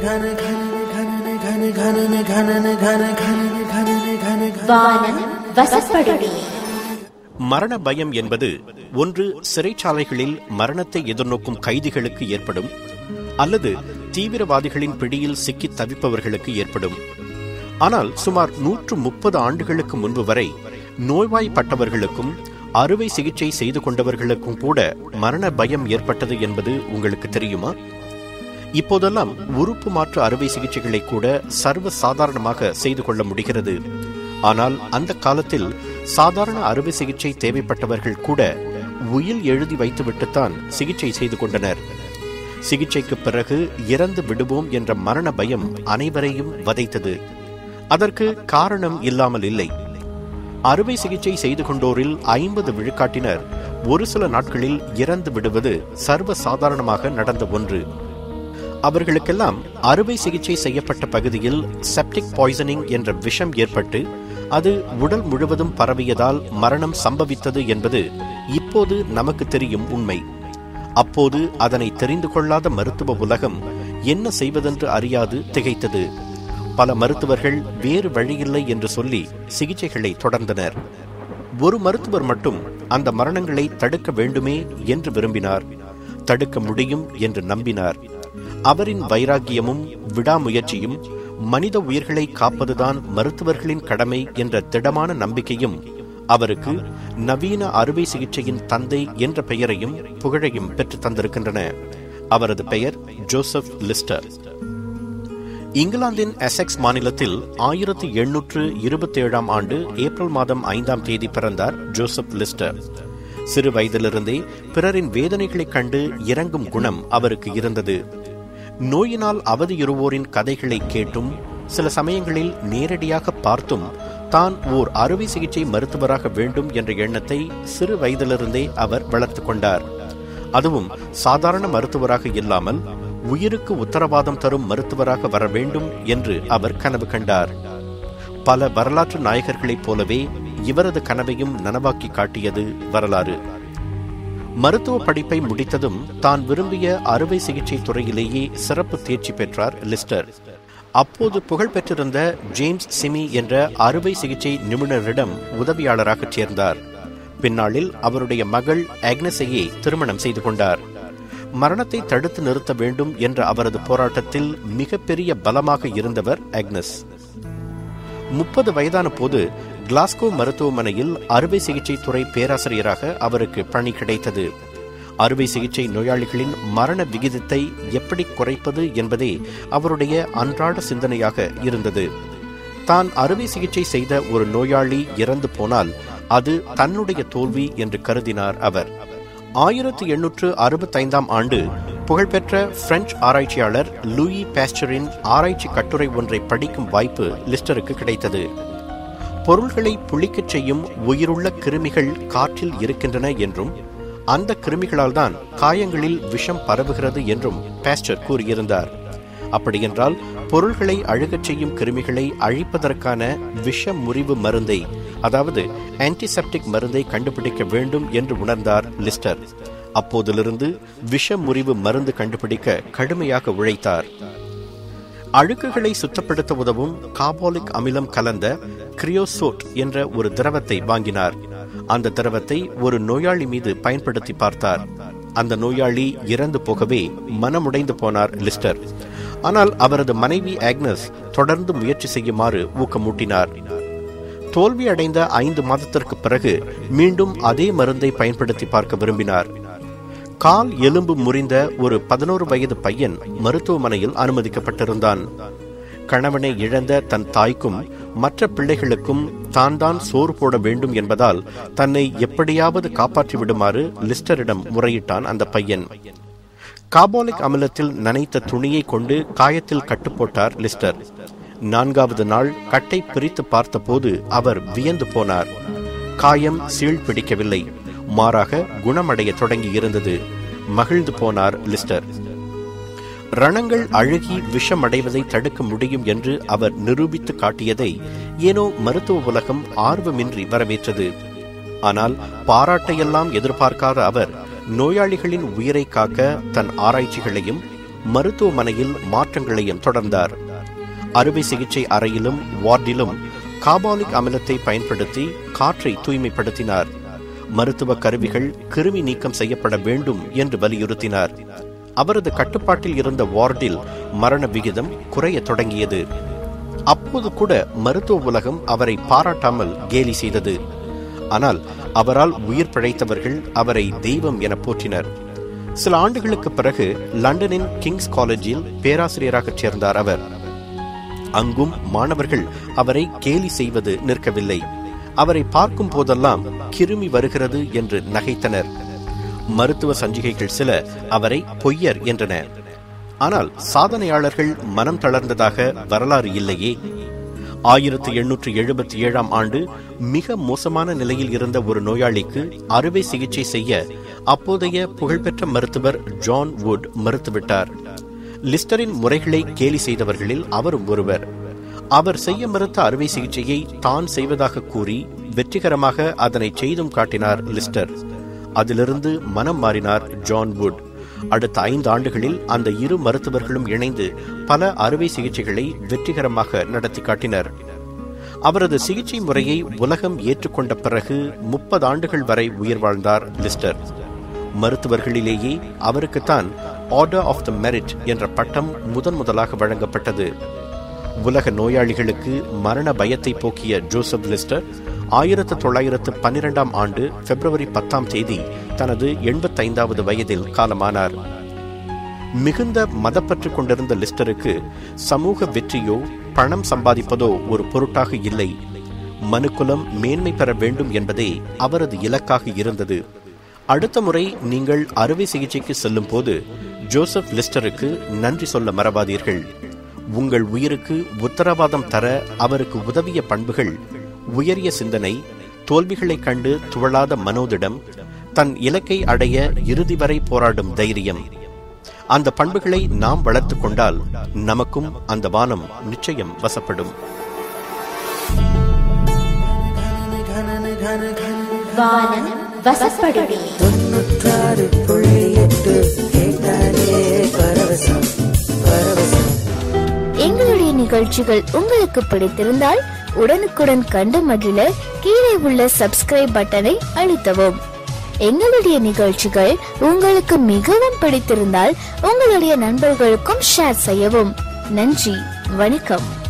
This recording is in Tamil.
வானம் வசப்படுமே மரண பயம் என்பது ஒன்று சிறைச்சாலைகளில் மரணத்தை எதிர்நோக்கும் கைதிகளுக்கு ஏற்படும் அல்லது தீவிரவாதிகளின் பிடியில் சிக்கித் தவிப்பவர்களுக்கு ஏற்படும் ஆனால் சுமார் நூற்று முப்பது ஆண்டுகளுக்கு முன்பு வரை நோய்வாய்ப்பட்டவர்களுக்கும் அறுவை சிகிச்சை செய்து கொண்டவர்களுக்கும் கூட மரண பயம் ஏற்பட்டது என்பது உங்களுக்கு தெரியுமா இப்போதெல்லாம் உறுப்பு மாற்று அறுவை சிகிச்சைகளை கூட சர்வ சாதாரணமாக செய்து கொள்ள முடிகிறது ஆனால் அந்த காலத்தில் சாதாரண அறுவை சிகிச்சை தேவைப்பட்டவர்கள் கூட உயில் எழுதி வைத்துவிட்டுத்தான் சிகிச்சை செய்து கொண்டனர் சிகிச்சைக்கு பிறகு இறந்து விடுவோம் என்ற மரண பயம் அனைவரையும் வதைத்தது அதற்கு காரணம் இல்லாமல் இல்லை அறுவை சிகிச்சை செய்து கொண்டோரில் ஐம்பது விழுக்காட்டினர் ஒரு சில நாட்களில் இறந்து விடுவது சர்வ சாதாரணமாக நடந்த ஒன்று அவர்களுக்கெல்லாம் அறுவை சிகிச்சை செய்யப்பட்ட பகுதியில் செப்டிக் பாய்சனிங் என்ற விஷம் ஏற்பட்டு அது உடல் முழுவதும் பரவியதால் மரணம் சம்பவித்தது என்பது இப்போது நமக்கு தெரியும் உண்மை அப்போது அதனை தெரிந்து கொள்ளாத மருத்துவ உலகம் என்ன செய்வதென்று அறியாது திகைத்தது பல மருத்துவர்கள் வேறு வழியில்லை என்று சொல்லி சிகிச்சைகளை தொடர்ந்தனர் ஒரு மருத்துவர் மட்டும் அந்த மரணங்களை தடுக்க வேண்டுமே என்று விரும்பினார் தடுக்க முடியும் என்று நம்பினார் அவரின் வைராக்கியமும் விடாமுயற்சியும் மனித உயிர்களை காப்பதுதான் மருத்துவர்களின் கடமை என்ற திடமான நம்பிக்கையும் அவருக்கு நவீன அறுவை சிகிச்சையின் தந்தை என்ற பெயரையும் புகழையும் பெற்று தந்திருக்கின்றன அவரது பெயர் ஜோசப் லிஸ்டர் இங்கிலாந்தின் எசெக்ஸ் மாநிலத்தில் ஆயிரத்தி எண்ணூற்று இருபத்தி ஏழாம் ஆண்டு ஏப்ரல் மாதம் ஐந்தாம் தேதி பிறந்தார் ஜோசப் லிஸ்டர் சிறு வயதிலிருந்தே பிறரின் வேதனைகளைக் கண்டு இறங்கும் குணம் அவருக்கு இருந்தது நோயினால் அவதியுறுவோரின் கதைகளை கேட்டும் சில சமயங்களில் நேரடியாக பார்த்தும் தான் ஓர் அறுவை சிகிச்சை மருத்துவராக வேண்டும் என்ற எண்ணத்தை சிறு வயதிலிருந்தே அவர் வளர்த்து கொண்டார் அதுவும் சாதாரண மருத்துவராக இல்லாமல் உயிருக்கு உத்தரவாதம் தரும் மருத்துவராக வர வேண்டும் என்று அவர் கனவு கண்டார் பல வரலாற்று நாயகர்களைப் போலவே இவரது கனவையும் நனவாக்கி காட்டியது வரலாறு மருத்துவ படிப்பை முடித்ததும் தான் விரும்பிய அறுவை சிகிச்சை துறையிலேயே சிறப்பு தேர்ச்சி பெற்றார் லிஸ்டர் அப்போது புகழ் பெற்றிருந்த ஜேம்ஸ் சிமி என்ற அறுவை சிகிச்சை நிபுணரிடம் உதவியாளராக சேர்ந்தார் பின்னாளில் அவருடைய மகள் ஆக்னஸையே திருமணம் செய்து கொண்டார் மரணத்தை தடுத்து நிறுத்த வேண்டும் என்ற அவரது போராட்டத்தில் மிகப்பெரிய பலமாக இருந்தவர் ஆக்னஸ் முப்பது வயதான போது கிளாஸ்கோ மருத்துவமனையில் அறுவை சிகிச்சை துறை பேராசிரியராக அவருக்கு பணி கிடைத்தது அறுவை சிகிச்சை நோயாளிகளின் மரண விகிதத்தை எப்படி குறைப்பது என்பதே அவருடைய அன்றாட சிந்தனையாக இருந்தது தான் அறுவை சிகிச்சை செய்த ஒரு நோயாளி இறந்து போனால் அது தன்னுடைய தோல்வி என்று கருதினார் அவர் ஆயிரத்தி எண்ணூற்று அறுபத்தைந்தாம் ஆண்டு புகழ்பெற்ற பிரெஞ்சு ஆராய்ச்சியாளர் லூயி பேஸ்டரின் ஆராய்ச்சி கட்டுரை ஒன்றை படிக்கும் வாய்ப்பு லிஸ்டருக்கு கிடைத்தது பொருள்களை புளிக்கச் செய்யும் உயிருள்ள கிருமிகள் காற்றில் இருக்கின்றன என்றும் அந்த கிருமிகளால் தான் காயங்களில் விஷம் பரவுகிறது என்றும் பேஸ்டர் கூறியிருந்தார் அப்படியென்றால் பொருள்களை அழுகச் செய்யும் கிருமிகளை அழிப்பதற்கான விஷ முறிவு மருந்தை அதாவது ஆன்டிசெப்டிக் மருந்தை கண்டுபிடிக்க வேண்டும் என்று உணர்ந்தார் லிஸ்டர் அப்போதிலிருந்து விஷ முறிவு மருந்து கண்டுபிடிக்க கடுமையாக உழைத்தார் அழுக்குகளை சுத்தப்படுத்த உதவும் காபாலிக் அமிலம் கலந்த கிரியோசோட் என்ற ஒரு திரவத்தை வாங்கினார் அந்த திரவத்தை ஒரு நோயாளி மீது பயன்படுத்தி பார்த்தார் அந்த நோயாளி இறந்து போகவே மனமுடைந்து போனார் லிஸ்டர் ஆனால் அவரது மனைவி ஆக்னஸ் தொடர்ந்து முயற்சி செய்யுமாறு ஊக்கமூட்டினார் தோல்வி அடைந்த ஐந்து மாதத்திற்கு பிறகு மீண்டும் அதே மருந்தை பயன்படுத்தி பார்க்க விரும்பினார் கால் எலும்பு முறிந்த ஒரு பதினோரு வயது பையன் மருத்துவமனையில் அனுமதிக்கப்பட்டிருந்தான் கணவனை இழந்த தன் தாய்க்கும் மற்ற பிள்ளைகளுக்கும் தான் தான் சோறு போட வேண்டும் என்பதால் தன்னை எப்படியாவது காப்பாற்றி விடுமாறு லிஸ்டரிடம் முறையிட்டான் அந்த பையன் காபாலிக் அமிலத்தில் நனைத்த துணியை கொண்டு காயத்தில் கட்டுப்போட்டார் லிஸ்டர் நான்காவது நாள் கட்டை பிரித்து பார்த்தபோது அவர் வியந்து போனார் காயம் சீழ் பிடிக்கவில்லை மாறாக குணமடைய தொடங்கி இருந்தது மகிழ்ந்து போனார் லிஸ்டர் ரணங்கள் அழுகி விஷமடைவதை தடுக்க முடியும் என்று அவர் நிரூபித்து காட்டியதை ஏனோ மருத்துவ உலகம் ஆர்வமின்றி வரவேற்றது ஆனால் பாராட்டையெல்லாம் எதிர்பார்க்காத அவர் நோயாளிகளின் உயிரை காக்க தன் ஆராய்ச்சிகளையும் மருத்துவமனையில் மாற்றங்களையும் தொடர்ந்தார் அறுவை சிகிச்சை அறையிலும் வார்டிலும் காபாலிக் அமிலத்தை பயன்படுத்தி காற்றை தூய்மைப்படுத்தினார் மருத்துவ கருவிகள் கிருமி நீக்கம் செய்யப்பட வேண்டும் என்று வலியுறுத்தினார் அவரது கட்டுப்பாட்டில் இருந்த வார்டில் மரண விகிதம் குறைய தொடங்கியது அப்போது கூட மருத்துவ உலகம் அவரை பாராட்டாமல் கேலி செய்தது ஆனால் அவரால் உயிர் பிழைத்தவர்கள் அவரை தெய்வம் என போற்றினர் சில ஆண்டுகளுக்கு பிறகு லண்டனின் கிங்ஸ் காலேஜில் பேராசிரியராக சேர்ந்தார் அவர் அங்கும் மாணவர்கள் அவரை கேலி செய்வது நிற்கவில்லை அவரை பார்க்கும் போதெல்லாம் கிருமி வருகிறது என்று நகைத்தனர் மருத்துவ சஞ்சிகைகள் சில அவரை பொய்யர் என்றன ஆனால் சாதனையாளர்கள் மனம் தளர்ந்ததாக வரலாறு இல்லையே ஆயிரத்தி எண்ணூற்று எழுபத்தி ஏழாம் ஆண்டு மிக மோசமான நிலையில் இருந்த ஒரு நோயாளிக்கு அறுவை சிகிச்சை செய்ய அப்போதைய புகழ்பெற்ற மருத்துவர் ஜான் வுட் மறுத்துவிட்டார் லிஸ்டரின் முறைகளை கேலி செய்தவர்களில் அவரும் ஒருவர் அவர் செய்ய மறுத்த அறுவை சிகிச்சையை தான் செய்வதாக கூறி வெற்றிகரமாக அதனை செய்தும் காட்டினார் லிஸ்டர் அதிலிருந்து மனம் மாறினார் ஜான் வுட் அடுத்த ஐந்து ஆண்டுகளில் அந்த இரு மருத்துவர்களும் இணைந்து பல அறுவை சிகிச்சைகளை வெற்றிகரமாக நடத்தி காட்டினர் அவரது சிகிச்சை முறையை உலகம் ஏற்றுக்கொண்ட பிறகு முப்பது ஆண்டுகள் வரை உயிர் வாழ்ந்தார் லிஸ்டர் மருத்துவர்களிலேயே அவருக்குத்தான் ஆர்டர் ஆஃப் த மெரிட் என்ற பட்டம் முதன் முதலாக வழங்கப்பட்டது உலக நோயாளிகளுக்கு மரண பயத்தை போக்கிய ஜோசப் லிஸ்டர் ஆயிரத்து தொள்ளாயிரத்து பன்னிரெண்டாம் ஆண்டு பிப்ரவரி பத்தாம் தேதி தனது எண்பத்தைந்தாவது வயதில் காலமானார் மிகுந்த மதப்பற்று கொண்டிருந்த லிஸ்டருக்கு சமூக வெற்றியோ பணம் சம்பாதிப்பதோ ஒரு பொருட்டாக இல்லை மனுக்குலம் மேன்மை பெற வேண்டும் என்பதே அவரது இலக்காக இருந்தது அடுத்த முறை நீங்கள் அறுவை சிகிச்சைக்கு செல்லும் போது ஜோசப் லிஸ்டருக்கு நன்றி சொல்ல மறவாதீர்கள் உங்கள் உயிருக்கு உத்தரவாதம் தர அவருக்கு உதவிய பண்புகள் உயரிய சிந்தனை தோல்விகளைக் கண்டு துவளாத மனோதிடம் தன் இலக்கை அடைய இறுதி வரை போராடும் தைரியம் அந்த பண்புகளை நாம் வளர்த்து கொண்டால் நமக்கும் அந்த வானம் நிச்சயம் வசப்படும் வானம் வசப்படுமே தொண்ணூற்றாறு புள்ளி எட்டு கேட்டாலே பரவசம் பரவசம் எங்களுடைய நிகழ்ச்சிகள் உங்களுக்கு பிடித்திருந்தால் உடனுக்குடன் கண்டு மகிழ கீழே உள்ள சப்ஸ்கிரைப் பட்டனை அழுத்தவும் எங்களுடைய நிகழ்ச்சிகள் உங்களுக்கு மிகவும் பிடித்திருந்தால் உங்களுடைய நண்பர்களுக்கும் ஷேர் செய்யவும் நன்றி வணக்கம்